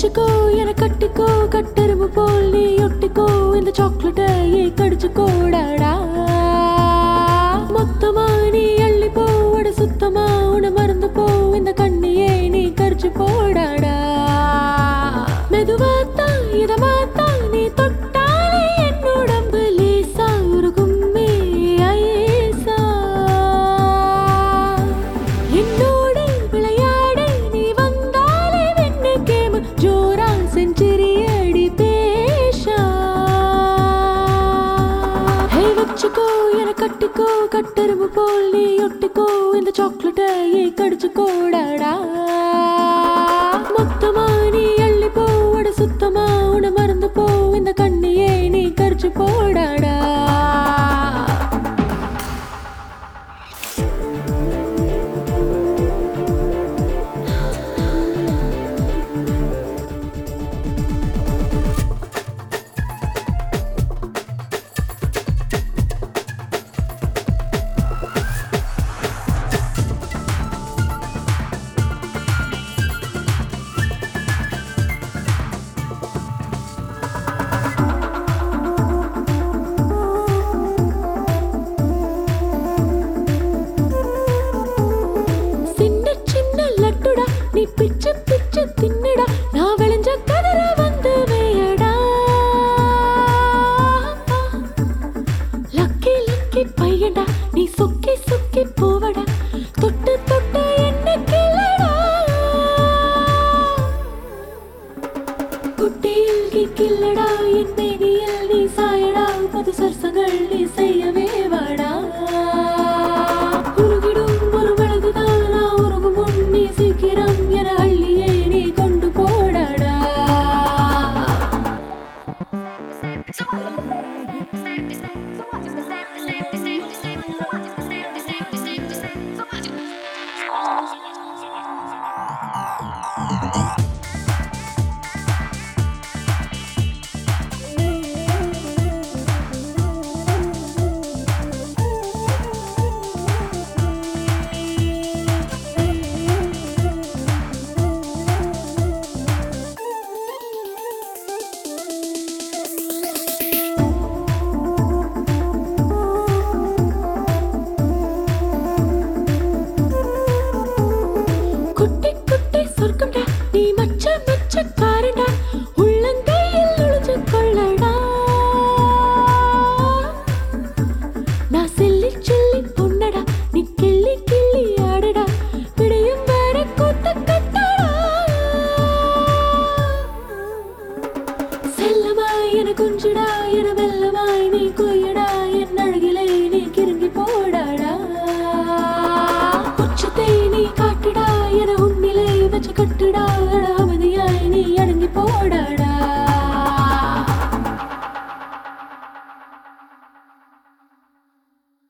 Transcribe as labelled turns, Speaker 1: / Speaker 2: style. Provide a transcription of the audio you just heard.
Speaker 1: வச்சுக்கோ என கட்டிக்கோ கட்டெரும்பு போல் நீ ஒட்டிக்கோ இந்த சாக்லேட்டை கடிச்சுக்கோடாடா மொத்தமா நீ அள்ளி போட சுத்தமா உன மறந்து போ இந்த கண்ணியே நீ கரிச்சு போடாடா மெதுவாத்தான் இதமாத்தான் நீ தொட்டாலே என் உடம்பு லேசா உருகுமே ஐசா என்னோடு விளையாட நீ வந்தாலே வெண்ணு கேம ஜோரா செஞ்சுரி அடி பேஷா ஹே வச்சுக்கோ என கட்டிக்கோ கட்டெரும்பு போல் நீ ஒட்டிக்கோ இந்த சாக்லேட்டை கடிச்சுக்கோடாடா மொத்தமா நீ அள்ளி போட சுத்தமா உன மறந்து போ இந்த கண்ணியே நீ கரிச்சு போடாடா சின்ன சின்ன லட்டுடா நீ பிச்சு பிச்சு தின்னுடா நான் விளைஞ்ச கதிர வந்து வேயடா லக்கி லக்கி பையன்டா நீ சொக்கி சொக்கி போவடா தொட்டு தொட்டு என்ன கிள்ளடா குட்டியில் கில்லடா என் மேனியில் நீ சாயடா புது சரசங்கள் நீ செய்யவே வாடா உருகிடும் ஒரு வழகுதான் நான் உருகும் முன் நீ சீக்கிரம் என அள்ளியே நீ கொண்டு போடாடா
Speaker 2: So what? So what? So what? So what?